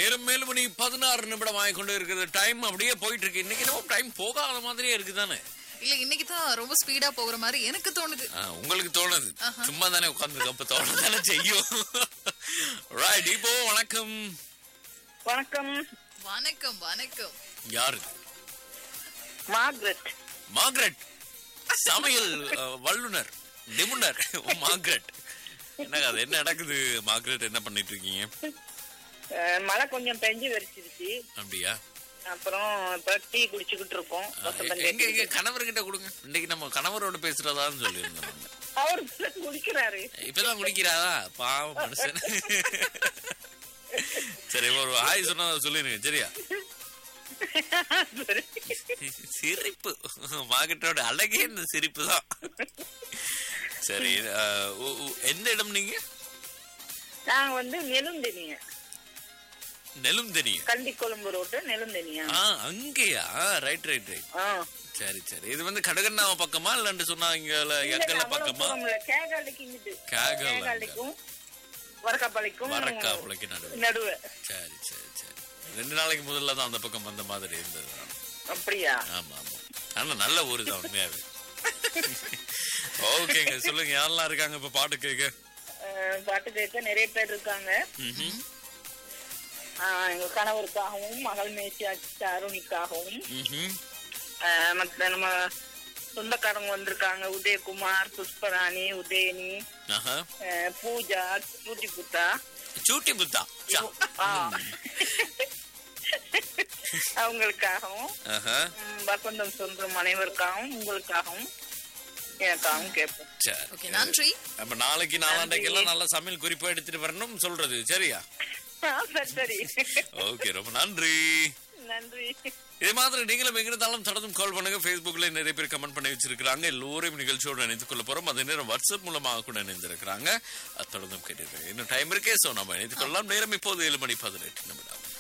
நேரம் மேலும் மணி பதினாறு நிமிடம் ஆகி கொண்டு இருக்கிறது டைம் அப்படியே போயிட்டு இருக்கு இன்னைக்கு நம்ம டைம் போகாத மாதிரியே இருக்குதானே இல்ல இன்னைக்கு தான் ரொம்ப ஸ்பீடா போகிற மாதிரி எனக்கு தோணுது ஆ, உங்களுக்கு தோணுது சும்மா தானே உட்காந்துருக்கு அப்ப தோண தானே செய்யும் ரைட் இப்போ வணக்கம் வணக்கம் வணக்கம் வணக்கம் யாரு மார்க்ரெட் மார்கரெட் சமையல் அஹ், வல்லுனர் நிபுணர் மார்கரெட் என்னங்க அது என்ன நடக்குது மார்கரெட் என்ன பண்ணிட்டு இருக்கீங்க அஹ், மழை கொஞ்சம் பெஞ்சு வெறிச்சிருச்சு அப்படியா அப்புறம் இப்ப டீ குடிச்சுக்கிட்டு இருக்கோம் ஆ, வசந்தம் எங்க எங்க கேட்டுக்கிட்டு. கணவர்கிட்ட கொடுங்க இன்னைக்கு நம்ம கணவரோட பேசுறதான்னு சொல்லியிருந்தோம் நம்ம. அவரு குடிக்கிறாரு இப்பதான் குடிக்கிறாரா பாவம் மனுஷன் சரி ஒரு ஆய் சொன்னா சொல்லிருங்க சரியா சரி. சிரிப்பு மார்க்கெட்டோட அழகே இந்த சிரிப்பு தான் சரி அஹ், உ- உ- எந்த இடம் நீங்க நாங்க வந்து நெலுந்தனிய நெலும் தெரியும் கண்டி கொழும்பு ரோட்டு நெலுந்தனியா ஆ அங்கேயா ரைட் ரைட் ரைட் ஆ சரி சரி இது வந்து கடகண்ணாவ பக்கமா இல்லன்னு சொன்னா இங்க எங்கல பக்கமா கேகாலிக்கு இங்கிட்டு கேகால. கேகாலிக்கும் வரக்காப்பாளைக்கும் வரக்காப்புளைக்கு நடுவு நடுவு சரி சரி சரி ரெண்டு நாளைக்கு முதல்ல தான் அந்த பக்கம் வந்த மாதிரி இருந்தது அப்படியா ஆமா ஆமா ஆனா நல்ல ஊரு தான் உண்மையாவே ஓகேங்க சொல்லுங்க யாரெல்லாம் இருக்காங்க இப்ப பாட்டு கேட்க அஹ், பாட்டு கேட்க நிறைய பேர் இருக்காங்க ம்ஹும். ஆஹ், எங்க கணவருக்காகவும் மகள் மேய்ச்சி அச்சு அருணிக்காகவும் ம்ஹும். ஆஹ், மத்த நம்ம சொந்தக்காரங்க வந்திருக்காங்க உதயகுமார் புஷ்பராணி உதயனி ஆஹா. ஆஹ், பூஜா சூட்டி புத்தா சூட்டி புத்தா சா. ஆஹ். அவங்களுக்காகவும் ஆஹா. ம், வசந்தம் சொல்ற அனைவருக்காகவும் உங்களுக்காகவும் எனக்காகவும் கேட்போம் சரி ஓகே நன்றி அப்ப நாளைக்கு நாளாண்டைக்கு எல்லாம் நல்ல சமையல் குறிப்பா எடுத்துட்டு வரணும் சொல்றது சரியா ஆஹ், சரி சரி ஓகே ரொம்ப நன்றி நன்றி இதே மாதிரி நீங்களும் எங்கிருந்தாலும் தொடர்ந்தும் கால் பண்ணுங்க Facebookல நிறைய பேர் கமெண்ட் பண்ணி வச்சிருக்காங்க எல்லோரையும் நிகழ்ச்சியோட இணைத்துக் கொள்ள போறோம் அதே நேரம் வாட்ஸ்அப் மூலமாக கூட இணைந்திருக்கிறாங்க அது தொடர்ந்தும் கேட்டிருக்காங்க இன்னும் டைம் இருக்கே சோ நம்ம இணைத்துக் கொள்ளலாம் நேரம் இப்போது ஏழு மணி பதினெட்டு நிமிடம்